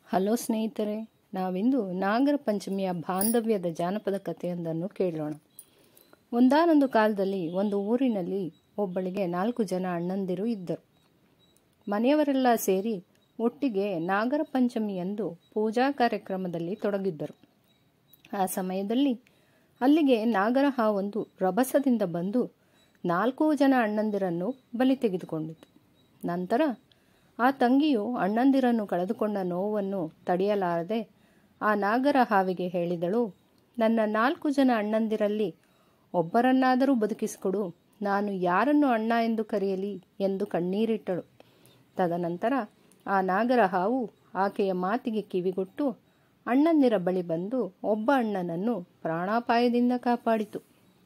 hello ಸ್ನೇಹಿತರೆ ನಾವಿಂದು ನಾಗರ ಪಂಚಮಿಯ ಬಾಂಧವ್ಯದ ಜಾನಪದ ಕಥೆಯೊಂದನ್ನು ಕೇಳೋಣ ಒಂದಾನೊಂದು ಕಾಲದಲ್ಲಿ ಒಂದು ಊರಿನಲ್ಲಿ ಒಬ್ಬಳಿಗೆ ನಾಲ್ಕು ಜನ ಅಣ್ಣಂದಿರು ಇದ್ದರು ಮನೆಯವರೆಲ್ಲ ಸೇರಿ ಒಟ್ಟಿಗೆ ನಾಗರ ಪಂಚಮಿಯಂದು ಪೂಜಾ ಕಾರ್ಯಕ್ರಮದಲ್ಲಿ ತೊಡಗಿದ್ದರು ಆ ಸಮಯದಲ್ಲಿ ಅಲ್ಲಿಗೆ ನಾಗರ ಹಾವೊಂದು ರಭಸದಿಂದ ಬಂದು ನಾಲ್ಕೂ ಜನ ಅಣ್ಣಂದಿರನ್ನು ಬಲಿ ತೆಗೆದುಕೊಂಡಿತು ನಂತರ ಆ ತಂಗಿಯು ಅಣ್ಣಂದಿರನ್ನು ಕಳೆದುಕೊಂಡ ನೋವನ್ನು ತಡೆಯಲಾರದೆ ಆ ನಾಗರ ಹಾವಿಗೆ ಹೇಳಿದಳು ನನ್ನ ನಾಲ್ಕು ಜನ ಅಣ್ಣಂದಿರಲ್ಲಿ ಒಬ್ಬರನ್ನಾದರೂ ಬದುಕಿಸಿಕೊಡು ನಾನು ಯಾರನ್ನು ಅಣ್ಣ ಎಂದು ಕರೆಯಲಿ ಎಂದು ಕಣ್ಣೀರಿಟ್ಟಳು ತದನಂತರ ಆ ನಾಗರ ಹಾವು ಆಕೆಯ ಮಾತಿಗೆ ಕಿವಿಗೊಟ್ಟು ಅಣ್ಣಂದಿರ ಬಳಿ ಬಂದು ಒಬ್ಬ ಅಣ್ಣನನ್ನು ಪ್ರಾಣಾಪಾಯದಿಂದ ಕಾಪಾಡಿತು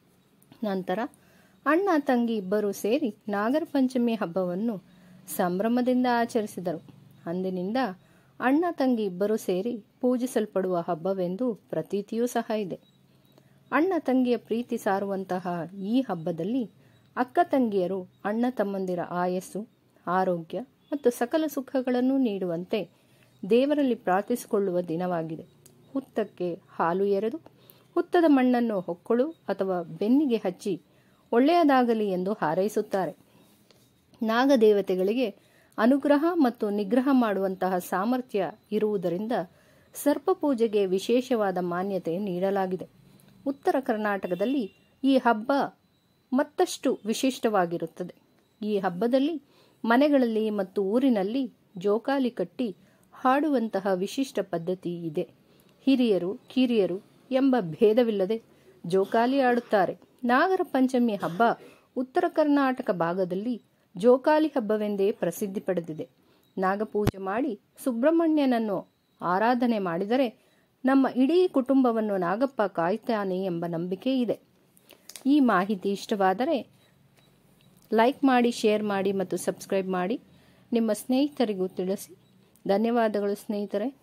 ನಂತರ ಅಣ್ಣ ತಂಗಿ ಇಬ್ಬರೂ ಸೇರಿ ನಾಗರ ಪಂಚಮಿ ಹಬ್ಬವನ್ನು ಸಂಭ್ರಮದಿಂದ ಆಚರಿಸಿದರು ಅಂದಿನಿಂದ ಅಣ್ಣ ತಂಗಿ ಇಬ್ಬರೂ ಸೇರಿ ಪೂಜಿಸಲ್ಪಡುವ ಹಬ್ಬವೆಂದು ಪ್ರತೀತಿಯೂ ಸಹ ಇದೆ ಅಣ್ಣ ತಂಗಿಯ ಪ್ರೀತಿ ಸಾರುವಂತಹ ಈ ಹಬ್ಬದಲ್ಲಿ ಅಕ್ಕ ತಂಗಿಯರು ಅಣ್ಣ ತಮ್ಮಂದಿರ ಆಯಸ್ಸು ಆರೋಗ್ಯ ಮತ್ತು ಸಕಲ ಸುಖಗಳನ್ನು ನೀಡುವಂತೆ ದೇವರಲ್ಲಿ ಪ್ರಾರ್ಥಿಸಿಕೊಳ್ಳುವ ದಿನವಾಗಿದೆ ಹುತ್ತಕ್ಕೆ ಹಾಲು ಎರೆದು ಹುತ್ತದ ಮಣ್ಣನ್ನು ಹೊಕ್ಕಳು ಅಥವಾ ಬೆನ್ನಿಗೆ ಹಚ್ಚಿ ಒಳ್ಳೆಯದಾಗಲಿ ಎಂದು ಹಾರೈಸುತ್ತಾರೆ ನಾಗದೇವತೆಗಳಿಗೆ ಅನುಗ್ರಹ ಮತ್ತು ನಿಗ್ರಹ ಮಾಡುವಂತಹ ಸಾಮರ್ಥ್ಯ ಇರುವುದರಿಂದ ಸರ್ಪ ಪೂಜೆಗೆ ವಿಶೇಷವಾದ ಮಾನ್ಯತೆ ನೀಡಲಾಗಿದೆ ಉತ್ತರ ಕರ್ನಾಟಕದಲ್ಲಿ ಈ ಹಬ್ಬ ಮತ್ತಷ್ಟು ವಿಶಿಷ್ಟವಾಗಿರುತ್ತದೆ ಈ ಹಬ್ಬದಲ್ಲಿ ಮನೆಗಳಲ್ಲಿ ಮತ್ತು ಊರಿನಲ್ಲಿ ಜೋಕಾಲಿ ಕಟ್ಟಿ ಹಾಡುವಂತಹ ವಿಶಿಷ್ಟ ಪದ್ಧತಿ ಇದೆ ಹಿರಿಯರು ಕಿರಿಯರು ಎಂಬ ಭೇದವಿಲ್ಲದೆ ಜೋಕಾಲಿ ಆಡುತ್ತಾರೆ ನಾಗರ ಪಂಚಮಿ ಹಬ್ಬ ಉತ್ತರ ಕರ್ನಾಟಕ ಭಾಗದಲ್ಲಿ ಜೋಕಾಲಿ ಹಬ್ಬವೆಂದೇ ಪ್ರಸಿದ್ಧಿ ಪಡೆದಿದೆ ನಾಗಪೂಜೆ ಮಾಡಿ ಸುಬ್ರಹ್ಮಣ್ಯನನ್ನು ಆರಾಧನೆ ಮಾಡಿದರೆ ನಮ್ಮ ಇಡೀ ಕುಟುಂಬವನ್ನು ನಾಗಪ್ಪ ಕಾಯ್ತಾನೆ ಎಂಬ ನಂಬಿಕೆ ಇದೆ ಈ ಮಾಹಿತಿ ಇಷ್ಟವಾದರೆ ಲೈಕ್ ಮಾಡಿ ಶೇರ್ ಮಾಡಿ ಮತ್ತು ಸಬ್ಸ್ಕ್ರೈಬ್ ಮಾಡಿ ನಿಮ್ಮ ಸ್ನೇಹಿತರಿಗೂ ತಿಳಿಸಿ ಧನ್ಯವಾದಗಳು ಸ್ನೇಹಿತರೆ